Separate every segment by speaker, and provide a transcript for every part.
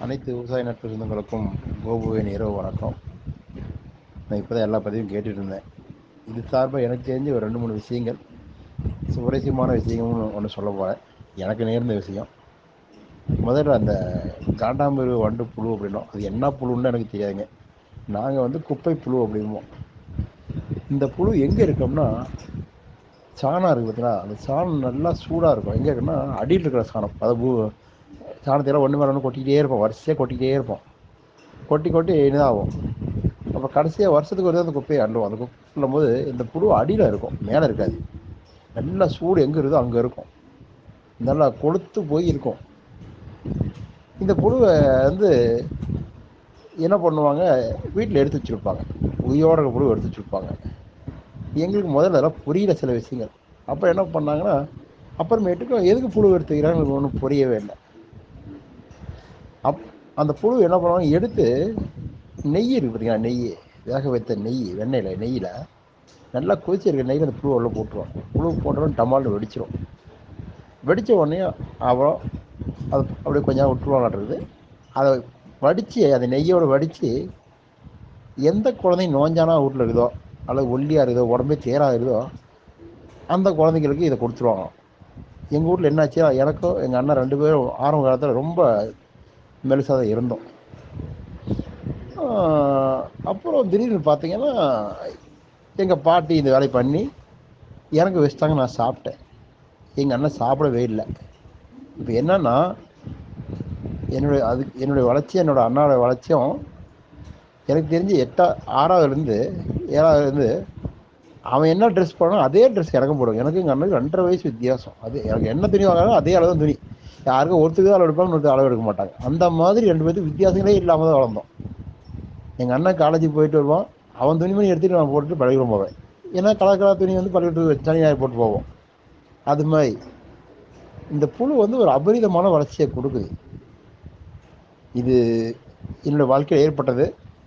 Speaker 1: அனைத்து விவசாய நட்பு சொந்தங்களுக்கும் கோபுவின் இரவு வணக்கம் நான் இப்போ தான் எல்லா பதிவும் கேட்டுட்டு இருந்தேன் இது சார்பாக எனக்கு தெரிஞ்ச ஒரு ரெண்டு மூணு விஷயங்கள் சுவாரஸ்யமான விஷயங்கள்னு ஒன்று சொல்ல போகிறேன் எனக்கு நேர்ந்த விஷயம் முதல்ல அந்த காண்டாம்பரு வண்டு புழு அப்படின்னோம் அது என்ன புழுன்னு எனக்கு தெரியாதுங்க நாங்கள் வந்து குப்பை புழு அப்படிம்போம் இந்த புழு எங்கே இருக்கோம்னா சாணம் இருக்குது பார்த்தீங்களா அந்த சாணம் நல்லா சூடாக இருக்கும் எங்கே இருக்குன்னா அடியில் இருக்கிற சாணம் அதை பூ சாணத்தையெல்லாம் ஒன்று மேலே ஒன்று கொட்டிக்கிட்டே இருப்போம் வரிசையாக கொட்டிக்கிட்டே இருப்போம் கொட்டி கொட்டி இதாகும் அப்போ கடைசியாக வருஷத்துக்கு ஒரு அந்த குப்பையை அள்ளுவோம் அந்த குப்பை போது இந்த புழு அடியில் இருக்கும் மேலே இருக்காது நல்லா சூடு எங்கே இருக்குதோ அங்கே இருக்கும் நல்லா கொளுத்து போய் இருக்கும் இந்த புழுவை வந்து என்ன பண்ணுவாங்க வீட்டில் எடுத்து வச்சுருப்பாங்க உயிரோட இருக்க புழு எடுத்து வச்சுருப்பாங்க எங்களுக்கு முதல்ல அதெல்லாம் புரியல சில விஷயங்கள் அப்போ என்ன பண்ணாங்கன்னா அப்புறமேட்டுக்கு எதுக்கு புழு எடுத்துக்கிறாங்க எனக்கு ஒன்றும் புரியவே இல்லை அப் அந்த புழு என்ன பண்ணுவாங்க எடுத்து நெய் இருக்கு பார்த்தீங்களா நெய் வேக வைத்த நெய் வெண்ணெயில் நெய்யில் நல்லா கொதிச்சு இருக்க நெய்யில் அந்த புழு உள்ள போட்டுருவோம் புழு போட்டோம் டமால்னு வெடிச்சிரும் வெடித்த உடனே அப்புறம் அது அப்படியே கொஞ்சம் விட்டுருவாங்கன்றது அதை வடித்து அந்த நெய்யோடு வடித்து எந்த குழந்தைங்க நோஞ்சானா வீட்டில் இருக்குதோ அல்லது ஒல்லியாக இருக்குதோ உடம்பே தேராக இருக்குதோ அந்த குழந்தைங்களுக்கு இதை கொடுத்துருவாங்க எங்கள் வீட்டில் என்னாச்சு எனக்கும் எங்கள் அண்ணன் ரெண்டு பேரும் ஆரம்ப காலத்தில் ரொம்ப மெலிசாக தான் இருந்தோம் அப்புறம் திடீர்னு பார்த்தீங்கன்னா எங்கள் பாட்டி இந்த வேலையை பண்ணி எனக்கு வச்சுட்டாங்க நான் சாப்பிட்டேன் எங்கள் அண்ணன் சாப்பிடவே இல்லை இப்போ என்னன்னா என்னுடைய அது என்னுடைய வளர்ச்சி என்னோடய அண்ணாவோட வளர்ச்சியும் எனக்கு தெரிஞ்சு எட்டா ஆறாவதுலேருந்து ஏழாவதுலேருந்து அவன் என்ன ட்ரெஸ் போடணும் அதே ட்ரெஸ் எனக்கும் போடுவோம் எனக்கு எங்கள் அண்ணனுக்கு ரெண்டரை வயசு வித்தியாசம் அது எனக்கு என்ன துணி வாங்கினாலும் அதே அளவு துணி யாருக்கும் ஒருத்தருக்கு அளவு எடுப்பாங்க இன்னொருத்தர் அளவு எடுக்க மாட்டாங்க அந்த மாதிரி ரெண்டு பேருக்கு வித்தியாசங்களே இல்லாமல் தான் வளர்ந்தோம் எங்கள் அண்ணன் காலேஜுக்கு போயிட்டு வருவான் அவன் துணிமணி எடுத்துகிட்டு நான் போட்டுட்டு பழகிடும் போவேன் ஏன்னா கலர் கலர் துணி வந்து பழகிட்டு தனியாக போட்டு போவோம் அது மாதிரி இந்த புழு வந்து ஒரு அபரிதமான வளர்ச்சியை கொடுக்குது இது என்னோடய வாழ்க்கையில் ஏற்பட்டது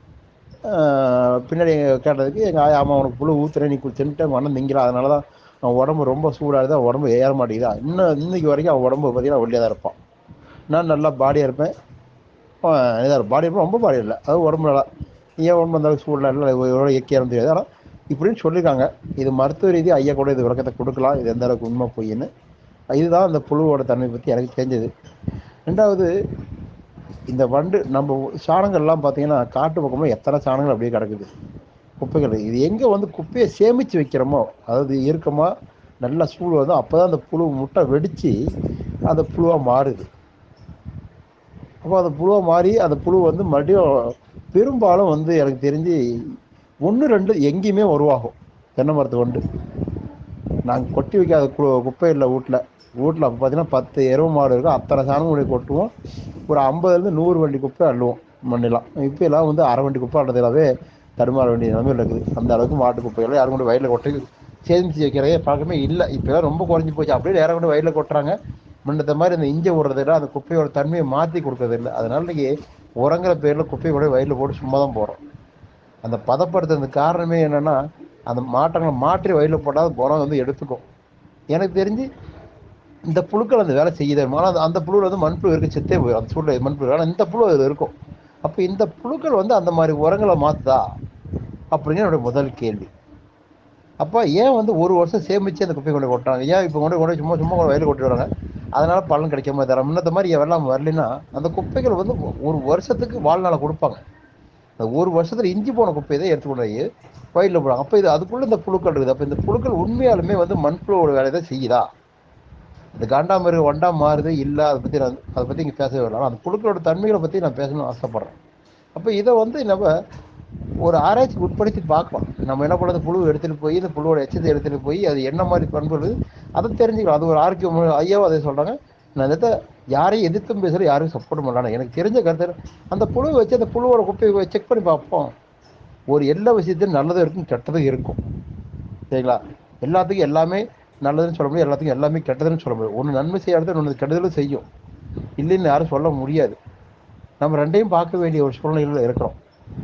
Speaker 1: பின்னாடி கேட்டதுக்கு எங்கள் ஆயா அம்மா உனக்கு புழு ஊற்றுறேன் நீ தின்ட்டு அவன் அண்ணன் திங்கிறான் அதனால தான் அவன் உடம்பு ரொம்ப சூடாகுது அவன் உடம்பு ஏற மாட்டேங்குதா இன்னும் இன்னைக்கு வரைக்கும் அவன் உடம்பு பார்த்தீங்கன்னா ஒல்லியாக தான் இருப்பான் நான் நல்லா பாடியாக இருப்பேன் இதாக பாடி இருப்பேன் ரொம்ப பாடி இல்லை அது உடம்பு நல்லா ஏன் உடம்பு அந்த அளவுக்கு சூடில் இல்லை எவ்வளோ இயற்கையாக தெரியாது ஆனால் இப்படின்னு சொல்லியிருக்காங்க இது மருத்துவ ரீதி ஐயா கூட இது விளக்கத்தை கொடுக்கலாம் இது எந்த அளவுக்கு உண்மை பொய்ன்னு இதுதான் அந்த புழுவோட தன்மை பற்றி எனக்கு தெரிஞ்சது ரெண்டாவது இந்த வண்டு நம்ம சாணங்கள்லாம் பார்த்தீங்கன்னா காட்டு பக்கமாக எத்தனை சாணங்கள் அப்படியே கிடக்குது குப்பைகள் இது எங்கே வந்து குப்பையை சேமித்து வைக்கிறோமோ அதாவது இறுக்கமாக நல்லா சூடு வந்து அப்போ தான் அந்த புழு முட்டை வெடித்து அந்த புழுவாக மாறுது அப்போ அந்த புழுவாக மாறி அந்த புழு வந்து மறுபடியும் பெரும்பாலும் வந்து எனக்கு தெரிஞ்சு ஒன்று ரெண்டு எங்கேயுமே உருவாகும் தென்னை மரத்து வண்டு நாங்கள் கொட்டி வைக்காத கு குப்பை இல்லை வீட்டில் வீட்டில் அப்போ பார்த்தீங்கன்னா பத்து எருவு மாடு இருக்கும் அத்தனை சாணம் கொண்டு கொட்டுவோம் ஒரு ஐம்பதுலேருந்து நூறு வண்டி குப்பை அள்ளுவோம் மண்ணெல்லாம் இப்போ எல்லாம் வந்து அரை வண்டி குப்பை அள்ளதுலாவே தடுமாற வேண்டிய நிலைமையில் இருக்குது அந்த அளவுக்கு மாட்டு குப்பையெல்லாம் யாரும் கொண்டு வயலில் கொட்டி சேமிச்சு வைக்கிறதே பழக்கமே இல்லை இப்போலாம் ரொம்ப குறைஞ்சி போச்சு அப்படியே நேரம் கொண்டு வயலில் கொட்டுறாங்க முன்னத்த மாதிரி அந்த இஞ்சை விடுறதில்ல அந்த குப்பையோட தன்மையை மாற்றி கொடுக்கறது இல்லை அதனால இன்னைக்கு உரங்கிற பேரில் குப்பையை கூட வயலில் போட்டு சும்மா தான் போகிறோம் அந்த பதப்படுத்துறதுக்கு காரணமே என்னென்னா அந்த மாற்றங்களை மாற்றி வயலில் போட்டால் உரம் வந்து எடுத்துக்கும் எனக்கு தெரிஞ்சு இந்த புழுக்கள் அந்த வேலை செய்யுது ஆனால் அந்த புழுவில் வந்து மண்புழு இருக்கு செத்தே போயிடும் அந்த சூழ்நிலை மண்புழு ஆனால் இந்த புழு அதில் இருக்கும் அப்போ இந்த புழுக்கள் வந்து அந்த மாதிரி உரங்களை மாற்றுதா அப்படின்னு என்னோட முதல் கேள்வி அப்போ ஏன் வந்து ஒரு வருஷம் சேமித்து அந்த குப்பையை கொண்டு கொட்டுறாங்க ஏன் இப்போ கொண்டு கொண்டு சும்மா சும்மா வயலில் கொட்டி வராங்க அதனால பலன் கிடைக்காம தர முன்னத்த மாதிரி வெள்ளம் வரலைன்னா அந்த குப்பைகள் வந்து ஒரு வருஷத்துக்கு வாழ்நாளை கொடுப்பாங்க அந்த ஒரு வருஷத்துல இஞ்சி போன குப்பையை தான் எடுத்து கொண்டு போய் வயலில் போடுறாங்க அப்போ இது அதுக்குள்ள இந்த புழுக்கள் இருக்குது அப்போ இந்த புழுக்கள் உண்மையாலுமே வந்து மண்புழுவோட வேலையை தான் செய்யுதா இந்த காண்டாமிருக ஒண்டா மாறுது இல்லை அதை பற்றி நான் அதை பற்றி இங்கே பேசவே வரலாம் அந்த புழுக்களோட தன்மைகளை பற்றி நான் பேசணும்னு ஆசைப்பட்றேன் அப்போ இதை வந்து நம்ம ஒரு ஆராய்ச்சிக்கு உட்படுத்தி பார்க்கலாம் நம்ம என்ன பண்ணுறது புழு எடுத்துகிட்டு போய் இந்த புழுவோட எச்சத்தை எடுத்துகிட்டு போய் அது என்ன மாதிரி பண்புகள் அதை தெரிஞ்சுக்கலாம் அது ஒரு ஆரோக்கியம் ஐயாவும் அதை சொல்கிறாங்க நான் இந்த யாரையும் எதிர்த்தும் பேசுகிற யாரையும் சப்போர்ட் பண்ணலாம் எனக்கு தெரிஞ்ச கருத்து அந்த புழுவை வச்சு அந்த புழுவோட குப்பையை செக் பண்ணி பார்ப்போம் ஒரு எல்லா விஷயத்தையும் நல்லதும் இருக்கும் கெட்டதும் இருக்கும் சரிங்களா எல்லாத்துக்கும் எல்லாமே நல்லதுன்னு சொல்ல முடியும் எல்லாத்துக்கும் எல்லாமே கெட்டதுன்னு சொல்ல முடியும் ஒன்று நன்மை செய்யாத ஒன்று கெட்டதிலும் செய்யும் இல்லைன்னு யாரும் சொல்ல முடியாது நம்ம ரெண்டையும் பார்க்க வேண்டிய ஒரு சூழ்நிலையில் இருக்கிறோம்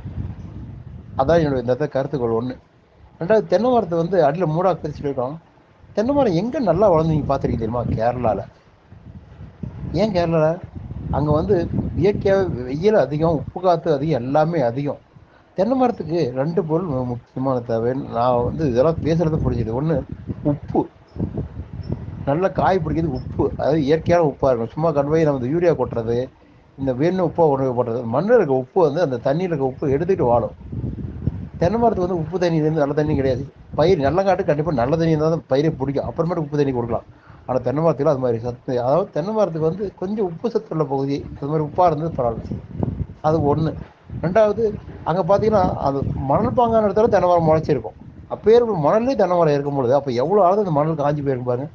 Speaker 1: அதான் என்னுடைய இந்த கருத்துக்கள் ஒன்று ரெண்டாவது தென்னை மரத்தை வந்து அடியில் மூடா பிரிச்சு இருக்கோம் தென்னை மரம் எங்கே நல்லா வளர்ந்து நீங்கள் பார்த்துருக்கீங்க தெரியுமா கேரளாவில் ஏன் கேரளாவில் அங்கே வந்து இயற்கையாக வெயில் அதிகம் உப்பு காற்று அதிகம் எல்லாமே அதிகம் தென்னை மரத்துக்கு ரெண்டு பொருள் மிக முக்கியமான தேவைன்னு நான் வந்து இதெல்லாம் பேசுறது புரிஞ்சுது ஒன்று உப்பு நல்ல காய் பிடிக்கிறது உப்பு அதாவது இயற்கையான உப்பாக இருக்கும் சும்மா கண்பை நம்ம இந்த யூரியா கொட்டுறது இந்த வேணும் உப்பா உணவு போடுறது மண்ணில் இருக்க உப்பு வந்து அந்த தண்ணியில் இருக்க உப்பு எடுத்துக்கிட்டு வாழும் தென்னை மரத்துக்கு வந்து உப்பு தண்ணி இருந்து நல்ல தண்ணி கிடையாது பயிர் நல்ல காட்டு கண்டிப்பாக நல்ல தண்ணி இருந்தால் தான் பயிரை பிடிக்கும் அப்புறமேட்டு உப்பு தண்ணி கொடுக்கலாம் ஆனால் தென்னை மரத்துக்கு அது மாதிரி சத்து அதாவது தென்னை மரத்துக்கு வந்து கொஞ்சம் உப்பு சத்து உள்ள பகுதி அது மாதிரி உப்பாக இருந்தது பரவாயில்ல அது ஒன்று ரெண்டாவது அங்கே பார்த்தீங்கன்னா அது மணல் பாங்கான இடத்துல தென்னை மரம் முளைச்சிருக்கும் அப்போ இருக்கும் மணல்லே தென்னை மரம் இருக்கும் பொழுது அப்போ எவ்வளோ ஆகுது அந்த மணல் காஞ்சி போயிருக்கும் பாருங்க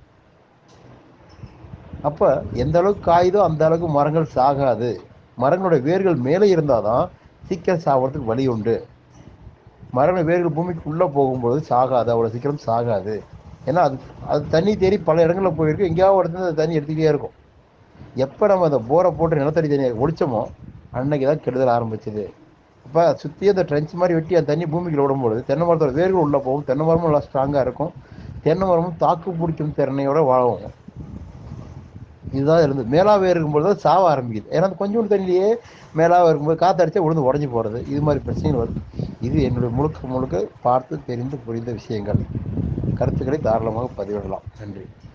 Speaker 1: அப்போ எந்த அளவுக்கு காயுதோ அந்த அளவுக்கு மரங்கள் சாகாது மரங்களோட வேர்கள் மேலே இருந்தால் தான் சீக்கிரம் சாகிறதுக்கு வழி உண்டு மரங்கள் வேர்கள் பூமிக்கு உள்ளே போகும்போது சாகாது அவ்வளோ சீக்கிரம் சாகாது ஏன்னா அது அது தண்ணி தேடி பல இடங்களில் போயிருக்கு எங்கேயாவது ஒரு இடத்துல அந்த தண்ணி எடுத்துக்கிட்டே இருக்கும் எப்போ நம்ம அந்த போரை போட்டு நிலத்தடி தண்ணியை ஒழிச்சோமோ அன்னைக்கு தான் கெடுதல் ஆரம்பிச்சது அப்போ சுற்றி அந்த ட்ரென்ச் மாதிரி வெட்டி அந்த தண்ணி பூமிக்குள்ள விடும்போது தென்னை மரத்தோட வேர்கள் உள்ளே போகும் தென்னை மரமும் நல்லா ஸ்ட்ராங்காக இருக்கும் தென்னை மரமும் தாக்கு பிடிக்கும் திறனையோட வாழும் இதுதான் இருந்து மேலாவே இருக்கும்போது தான் சாவ ஆரம்பிக்குது ஏன்னா அந்த கொஞ்சோண்டு தண்ணியிலேயே மேலாக இருக்கும்போது காற்று அடிச்சா விழுந்து உடஞ்சி போகிறது இது மாதிரி பிரச்சனைகள் வருது இது என்னுடைய முழுக்க முழுக்க பார்த்து தெரிந்து புரிந்த விஷயங்கள் கருத்துக்களை தாராளமாக பதிவிடலாம் நன்றி